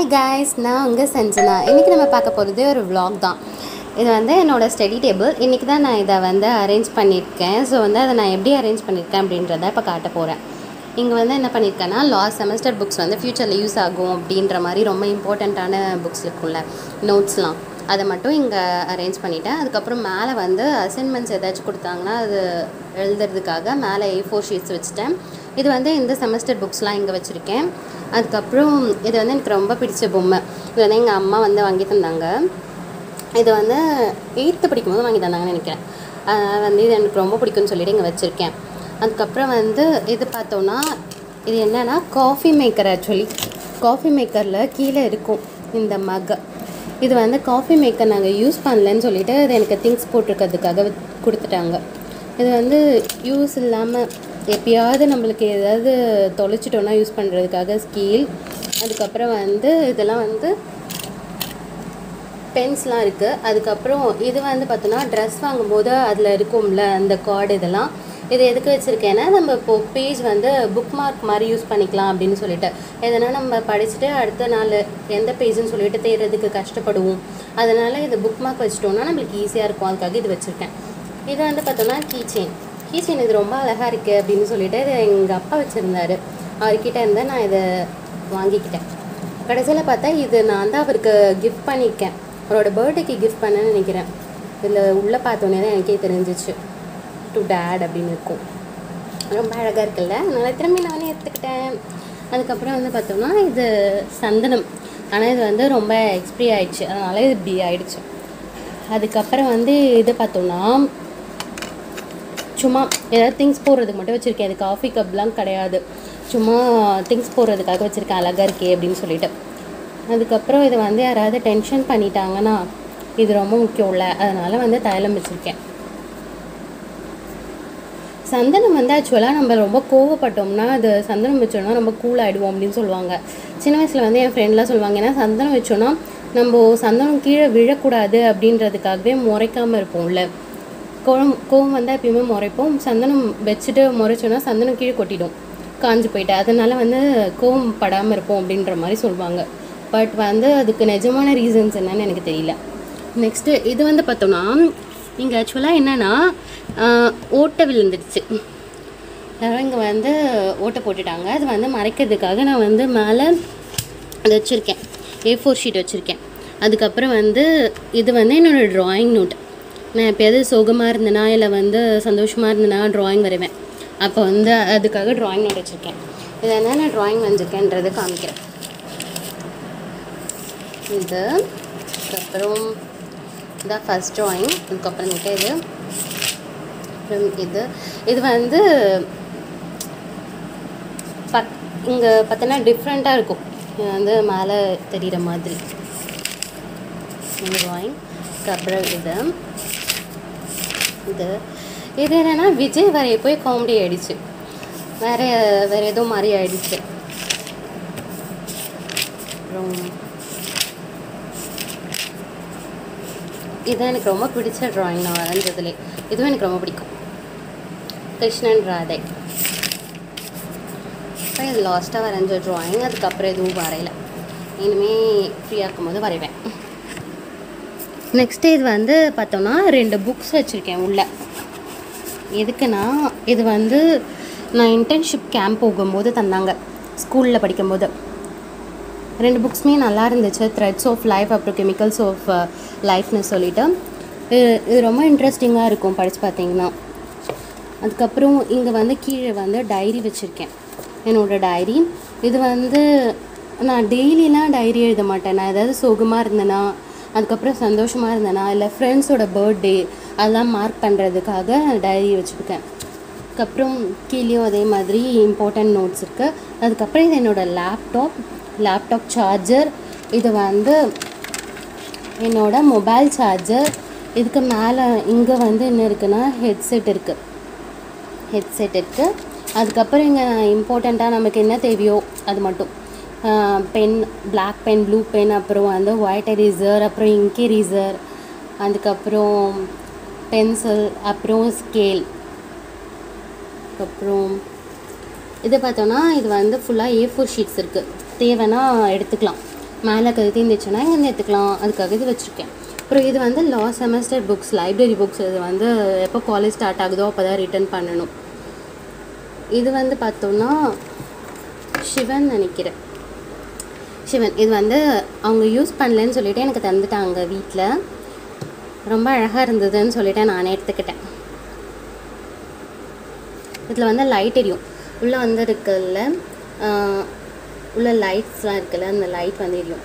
hi guys நான் உங்கள் சஞ்சனா இன்றைக்கி நம்ம பார்க்க போகிறது ஒரு vlog தான் இது வந்து என்னோடய ஸ்டடி டேபிள் இன்றைக்கி தான் நான் இதை வந்து அரேஞ்ச் பண்ணியிருக்கேன் ஸோ வந்து அதை நான் எப்படி அரேஞ்ச் பண்ணியிருக்கேன் அப்படின்றத இப்போ காட்ட போகிறேன் இங்கே வந்து என்ன பண்ணியிருக்கேன்னா லாஸ்ட் செமஸ்டர் புக்ஸ் வந்து ஃப்யூச்சரில் யூஸ் ஆகும் அப்படின்ற மாதிரி ரொம்ப இம்பார்ட்டண்ட்டான புக்ஸ் இருக்கும்ல நோட்ஸ்லாம் அதை மட்டும் இங்கே அரேஞ்ச் பண்ணிட்டேன் அதுக்கப்புறம் மேலே வந்து அசைன்மெண்ட்ஸ் ஏதாச்சும் கொடுத்தாங்கன்னா அது எழுதுறதுக்காக மேலே ஏ ஃபோர் ஷீட்ஸ் வச்சுட்டேன் இது வந்து இந்த செமஸ்டர் புக்ஸ்லாம் இங்கே வச்சுருக்கேன் அதுக்கப்புறம் இது வந்து எனக்கு ரொம்ப பிடிச்ச பொம்மை இது வந்து எங்கள் அம்மா வந்து வாங்கி தந்தாங்க இது வந்து எயித்து படிக்கும்போது வாங்கி தந்தாங்கன்னு நினைக்கிறேன் அதனால் வந்து இது எனக்கு ரொம்ப பிடிக்கும்னு சொல்லிட்டு இங்கே வச்சுருக்கேன் அதுக்கப்புறம் வந்து இது பார்த்தோன்னா இது என்னென்னா காஃபி மேக்கர் ஆக்சுவலி காஃபி மேக்கரில் கீழே இருக்கும் இந்த மக் இது வந்து காஃபி மேக்கர் நாங்கள் யூஸ் பண்ணலன்னு சொல்லிட்டு இது எனக்கு திங்ஸ் போட்டிருக்கிறதுக்காக வித்- கொடுத்துட்டாங்க இது வந்து யூஸ் இல்லாமல் எப்பயாவது நம்மளுக்கு ஏதாவது தொலைச்சிட்டோன்னா யூஸ் பண்ணுறதுக்காக ஸ்கீல் அதுக்கப்புறம் வந்து இதெல்லாம் வந்து பென்ஸ்லாம் இருக்குது அதுக்கப்புறம் இது வந்து பார்த்தோன்னா ட்ரெஸ் வாங்கும்போது அதில் இருக்கும்ல அந்த கார்டு இதெல்லாம் இது எதுக்கு வச்சுருக்கேன்னா நம்ம இப்போ பேஜ் வந்து புக் மார்க் மாதிரி யூஸ் பண்ணிக்கலாம் அப்படின்னு சொல்லிட்டு எதனா நம்ம படிச்சுட்டு அடுத்த நாள் எந்த பேஜ்னு சொல்லிட்டு தேடுறதுக்கு கஷ்டப்படுவோம் அதனால் இது புக் மார்க் வச்சிட்டோம்னா நம்மளுக்கு ஈஸியாக இருக்கும் அதுக்காக இது வச்சுருக்கேன் இது வந்து பார்த்தோன்னா கீச்செயின் கீச்செயின் இது ரொம்ப அழகாக இருக்குது அப்படின்னு சொல்லிட்டு இது எங்கள் அப்பா வச்சுருந்தாரு அவர்கிட்ட இருந்து நான் இதை வாங்கிக்கிட்டேன் கடைசியில் பார்த்தா இது நான் தான் அவருக்கு கிஃப்ட் பண்ணியிருக்கேன் அவரோட பர்த்டேக்கு கிஃப்ட் பண்ணேன்னு நினைக்கிறேன் இதில் உள்ளே பார்த்தோன்னே தான் எனக்கே தெரிஞ்சிச்சு டு டேட் அப்படின்னு இருக்கும் ரொம்ப அழகாக இருக்குல்ல அதனால் திரும்பி நானே எடுத்துக்கிட்டேன் அதுக்கப்புறம் வந்து பார்த்தோம்னா இது சந்தனம் ஆனால் இது வந்து ரொம்ப எக்ஸ்பிரி ஆயிடுச்சு அதனால் இது இப்படி ஆயிடுச்சு அதுக்கப்புறம் வந்து இது பார்த்தோம்னா சும்மா ஏதாவது திங்ஸ் போடுறதுக்கு மட்டும் வச்சுருக்கேன் இது காஃபி கப்லாம் கிடையாது சும்மா திங்ஸ் போடுறதுக்காக வச்சுருக்கேன் அழகாக இருக்கே அப்படின்னு சொல்லிட்டு அதுக்கப்புறம் இதை வந்து யாராவது டென்ஷன் பண்ணிட்டாங்கன்னா இது ரொம்ப முக்கியம்ல அதனால் வந்து தைலம் வச்சுருக்கேன் சந்தனம் வந்து ஆக்சுவலாக நம்ம ரொம்ப கோவப்பட்டோம்னா அது சந்தனம் வச்சோம்னா ரொம்ப கூல் ஆகிடுவோம் அப்படின்னு சொல்லுவாங்க சின்ன வயசில் வந்து என் ஃப்ரெண்ட்லாம் சொல்லுவாங்க ஏன்னா சந்தனம் வச்சோன்னா நம்ம சந்தனம் கீழே விழக்கூடாது அப்படின்றதுக்காகவே முறைக்காமல் இருப்போம்ல கோவம் கோவம் வந்தால் எப்பயுமே முறைப்போம் சந்தனம் வச்சுட்டு முறைச்சோன்னா சந்தனம் கீழே கொட்டிடும் காஞ்சு போயிட்டு அதனால வந்து கோவம் படாமல் இருப்போம் அப்படின்ற மாதிரி சொல்லுவாங்க பட் வந்து அதுக்கு நிஜமான ரீசன்ஸ் என்னன்னு எனக்கு தெரியல நெக்ஸ்ட்டு இது வந்து பார்த்தோம்னா இங்கே ஆக்சுவலாக என்னென்னா ஓட்டை விழுந்துடுச்சு யாரோ இங்கே வந்து ஓட்டை போட்டுட்டாங்க அது வந்து மறைக்கிறதுக்காக நான் வந்து மேலே அது வச்சுருக்கேன் ஏ ஃபோர் ஷீட் வச்சுருக்கேன் அதுக்கப்புறம் வந்து இது வந்து என்னோடய ட்ராயிங் நோட் நான் எப்போயாவது சோகமாக இருந்தேனா இல்லை வந்து சந்தோஷமாக இருந்தேனா ட்ராயிங் வரைவேன் அப்போ வந்து அதுக்காக ட்ராயிங் நோட் வச்சுருக்கேன் இது என்னென்ன ட்ராயிங் வந்திருக்கேன்றது காமிக்கிறேன் இது அதுக்கப்புறம் இதான் ஃபஸ்ட் ட்ராயிங் அதுக்கப்புறமேட்டு இது அப்புறம் இது இது வந்து பத் இங்கே பார்த்தோன்னா டிஃப்ரெண்ட்டாக இருக்கும் இது வந்து மேலே தெரிகிற மாதிரி இந்த ட்ராயிங் அதுக்கப்புறம் இது இது இது என்னென்னா விஜய் வரைய போய் காமெடி ஆயிடுச்சு வேற வேற ஏதோ மாதிரி ஆயிடுச்சு அப்புறம் இதுதான் எனக்கு ரொம்ப பிடிச்ச ட்ராயிங் நான் வரைஞ்சதுலே இதுவும் எனக்கு ரொம்ப பிடிக்கும் கிருஷ்ணன் ராதை அப்புறம் இது லாஸ்ட்டாக வரைஞ்ச ட்ராயிங் அதுக்கப்புறம் எதுவும் வரையல இனிமேல் ஃப்ரீயாக இருக்கும்போது வரைவேன் நெக்ஸ்ட்டு இது வந்து பார்த்தோம்னா ரெண்டு புக்ஸ் வச்சுருக்கேன் உள்ள எதுக்குன்னா இது வந்து நான் இன்டர்ன்ஷிப் கேம்ப் போகும்போது தந்தாங்க ஸ்கூலில் படிக்கும்போது ரெண்டு புக்ஸுமே நல்லா இருந்துச்சு த்ரெட்ஸ் ஆஃப் லைஃப் அப்புறம் கெமிக்கல்ஸ் ஆஃப் லைஃப்னு சொல்லிட்டு இது இது ரொம்ப இன்ட்ரெஸ்டிங்காக இருக்கும் படித்து பார்த்தீங்கன்னா அதுக்கப்புறம் இங்கே வந்து கீழே வந்து டைரி வச்சுருக்கேன் என்னோடய டைரி இது வந்து நான் டெய்லிலாம் டைரி எழுத மாட்டேன் நான் ஏதாவது சோகமாக இருந்தேனா அதுக்கப்புறம் சந்தோஷமாக இருந்தேனா இல்லை ஃப்ரெண்ட்ஸோட பர்த்டே அதெல்லாம் மார்க் பண்ணுறதுக்காக டைரி வச்சுருக்கேன் அதுக்கப்புறம் கீழேயும் அதே மாதிரி இம்பார்ட்டன்ட் நோட்ஸ் இருக்குது அதுக்கப்புறம் இது என்னோடய லேப்டாப் லேப்டாப் சார்ஜர் இது வந்து என்னோட மொபைல் சார்ஜர் இதுக்கு மேலே இங்கே வந்து என்ன இருக்குன்னா ஹெட்செட் இருக்குது ஹெட்செட் இருக்குது அதுக்கப்புறம் இங்கே இம்பார்ட்டண்ட்டாக நமக்கு என்ன தேவையோ அது மட்டும் pen Black pen blue pen அப்புறம் வந்து ஒயிட் எரேசர் அப்புறம் இங்க் எரேசர் அதுக்கப்புறம் பென்சில் அப்புறம் ஸ்கேல் அதுக்கப்புறம் இது பார்த்தோன்னா இது வந்து ஃபுல்லாக ஏ ஃபோர் ஷீட்ஸ் இருக்குது தேவைன்னா எடுத்துக்கலாம் மேலே கழுத்தி இருந்துச்சுன்னா இங்கேருந்து எடுத்துக்கலாம் அதுக்காக இது வச்சுருக்கேன் அப்புறம் இது வந்து last semester books library books இது வந்து எப்போ காலேஜ் ஸ்டார்ட் ஆகுதோ அப்போ தான் ரிட்டர்ன் பண்ணணும் இது வந்து பார்த்தோன்னா சிவன் நினைக்கிறேன் சிவன் இது வந்து அவங்க யூஸ் பண்ணலன்னு சொல்லிட்டு எனக்கு தந்துட்டாங்க வீட்டில் ரொம்ப அழகாக இருந்ததுன்னு சொல்லிட்டு நானே எடுத்துக்கிட்டேன் இதில் வந்து லைட் எரியும் உள்ளே வந்து இருக்குல்ல ஆஹ், உள்ள லைட்ஸ்லாம் இருக்குல்ல அந்த லைட் வந்து எரியும்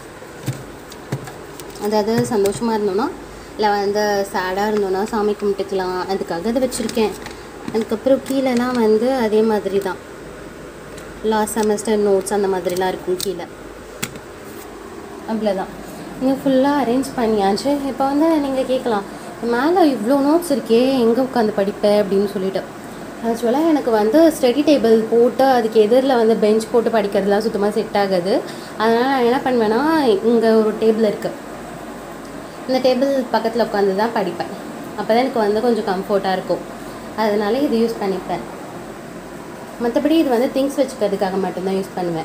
அதாவது சந்தோஷமாக இருந்தோன்னா இல்லை வந்து சேடாக இருந்தோன்னா சாமி கும்பிட்டுக்கலாம் அதுக்காக அதை வச்சுருக்கேன் அதுக்கப்புறம் கீழெல்லாம் வந்து அதே மாதிரி தான் லாஸ்ட் செமஸ்டர் நோட்ஸ் அந்த மாதிரிலாம் இருக்கும் கீழே அவ்வளோதான் இங்கே ஃபுல்லாக அரேஞ்ச் பண்ணியாச்சு இப்போ வந்து நீங்கள் கேட்கலாம் மேலே இவ்வளோ நோட்ஸ் இருக்கே எங்கே உட்காந்து படிப்பேன் அப்படின்னு சொல்லிட்டு ஆக்சுவலாக எனக்கு வந்து ஸ்டடி டேபிள் போட்டு அதுக்கு எதிரில் வந்து பெஞ்ச் போட்டு படிக்கிறதுலாம் சுத்தமாக செட் ஆகாது அதனால் நான் என்ன பண்ணுவேன்னா இங்கே ஒரு டேபிள் இருக்குது இந்த டேபிள் பக்கத்தில் உட்காந்து தான் படிப்பேன் அப்போ தான் எனக்கு வந்து கொஞ்சம் கம்ஃபர்ட்டாக இருக்கும் அதனால இது யூஸ் பண்ணிப்பேன் மற்றபடி இது வந்து திங்ஸ் வச்சுக்கிறதுக்காக மட்டும்தான் யூஸ் பண்ணுவேன்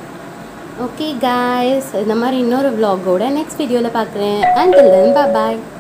ஓகே காய்ஸ் இந்த மாதிரி இன்னொரு vlog-ஓட நெக்ஸ்ட் வீடியோவில் பார்க்குறேன் அண்ட் தென் பாய்